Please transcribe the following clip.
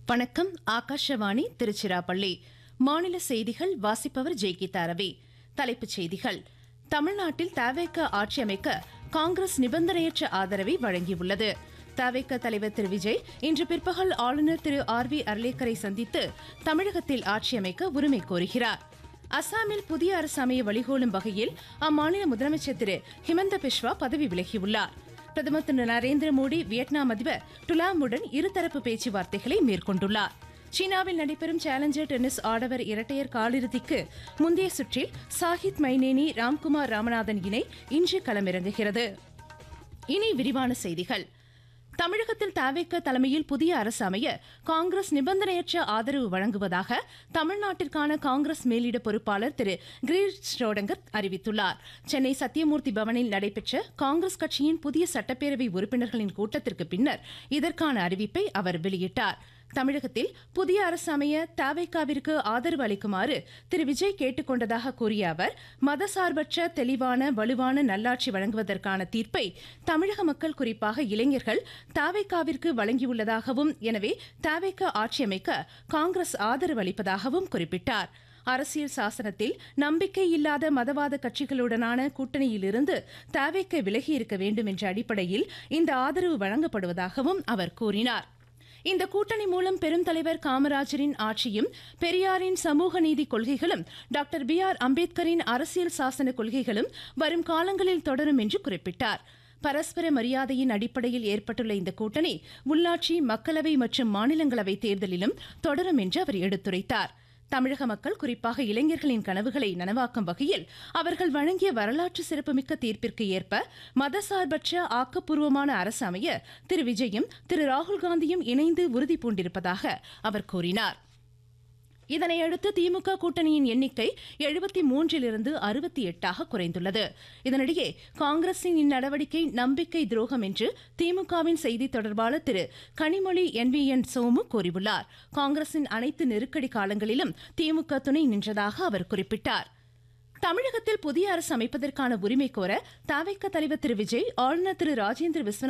வணக்கம் ஆகாஷவாணி திருச்சிராப்பள்ளி மாநில செய்திகள் வாசிப்பவர் ஜெய்கீதா ரவி தலைப்புச் செய்திகள் தமிழ்நாட்டில் தவேக ஆட்சி அமைக்க காங்கிரஸ் நிபந்தனையற்ற ஆதரவை வழங்கியுள்ளது தவேக தலைவர் திரு விஜய் இன்று பிற்பகல் ஆளுநர் திரு ஆர் வி அர்லேக்கரை சந்தித்து தமிழகத்தில் ஆட்சி அமைக்க உரிமை கோருகிறார் அசாமில் புதிய அரசு அமைய வழிகோலும் வகையில் அம்மாநில முதலமைச்சர் திரு ஹிமந்த பிஸ்வா பதவி விலகியுள்ளார் பிரதமர் திரு நரேந்திர மோடி வியட்நாம் அதிபர் டுலாமுடன் இருதரப்பு பேச்சுவார்த்தைகளை மேற்கொண்டுள்ளார் சீனாவில் நடைபெறும் சேலஞ்சர் டென்னிஸ் ஆடவர் இரட்டையர் காலிறுதிக்கு முந்தைய சுற்றில் சாஹித் மைனேனி ராம்குமார் ராமநாதன் இணை இன்று களமிறங்குகிறது இனி விரிவான செய்திகள் தமிழகத்தில் தவேக தலைமையில் புதிய அரசு அமைய காங்கிரஸ் நிபந்தனையற்ற ஆதரவு வழங்குவதாக தமிழ்நாட்டிற்கான காங்கிரஸ் மேலிட பொறுப்பாளர் திரு கிரீஷ் ஷ்ரோடங்கர் அறிவித்துள்ளார் சென்னை சத்தியமூர்த்தி பவனில் நடைபெற்ற காங்கிரஸ் கட்சியின் புதிய சட்டப்பேரவை உறுப்பினர்களின் கூட்டத்திற்கு பின்னர் இதற்கான அறிவிப்பை அவர் வெளியிட்டார் தமிழகத்தில் புதிய அரசு அமைய தவேகாவிற்கு ஆதரவு அளிக்குமாறு திரு விஜய் கேட்டுக்கொண்டதாக கூறிய அவர் மதசார்பற்ற தெளிவான வலுவான நல்லாட்சி வழங்குவதற்கான தீர்ப்பை தமிழக மக்கள் குறிப்பாக இளைஞர்கள் தவேகாவிற்கு வழங்கியுள்ளதாகவும் எனவே தவேக ஆட்சி அமைக்க காங்கிரஸ் ஆதரவு அளிப்பதாகவும் குறிப்பிட்டார் அரசியல் சாசனத்தில் நம்பிக்கை இல்லாத மதவாத கட்சிகளுடனான கூட்டணியிலிருந்து தவேக்க விலகி இருக்க வேண்டும் என்ற அடிப்படையில் இந்த ஆதரவு வழங்கப்படுவதாகவும் அவர் கூறினார் இந்த கூட்டணி மூலம் பெருந்தலைவர் காமராஜரின் ஆட்சியும் பெரியாரின் சமூக நீதி கொள்கைகளும் டாக்டர் பி ஆர் அம்பேத்கரின் அரசியல் சாசன கொள்கைகளும் வரும் காலங்களில் தொடரும் என்று குறிப்பிட்டார் பரஸ்பர மரியாதையின் அடிப்படையில் ஏற்பட்டுள்ள இந்த கூட்டணி உள்ளாட்சி மக்களவை மற்றும் மாநிலங்களவை தேர்தலிலும் தொடரும் என்று அவர் எடுத்துரைத்தார் தமிழக மக்கள் குறிப்பாக இளைஞர்களின் கனவுகளை நனவாக்கும் வகையில் அவர்கள் வழங்கிய வரலாற்று சிறப்புமிக்க தீர்ப்பிற்கு ஏற்ப மதசார்பற்ற ஆக்கப்பூர்வமான அரசு அமைய திரு விஜயும் திரு ராகுல் காந்தியும் இணைந்து உறுதி பூண்டிருப்பதாக அவர் கூறினார் இதனையடுத்து திமுக கூட்டணியின் எண்ணிக்கை எழுபத்தி மூன்றிலிருந்து அறுபத்தி எட்டாக குறைந்துள்ளது இதனிடையே காங்கிரசின் இந்நடவடிக்கை நம்பிக்கை துரோகம் என்று திமுகவின் செய்தி தொடர்பாளர் திரு Kanimozhi N V N Somu கூறியுள்ளார் காங்கிரசின் அனைத்து நெருக்கடி காலங்களிலும் திமுக துணை நின்றதாக அவர் குறிப்பிட்டார் தமிழகத்தில் புதிய அரசு அமைப்பதற்கான உரிமை கோர தவிக தலைவர் திரு விஜய் ஆளுநர் திரு ராஜேந்திர விஸ்வநாத்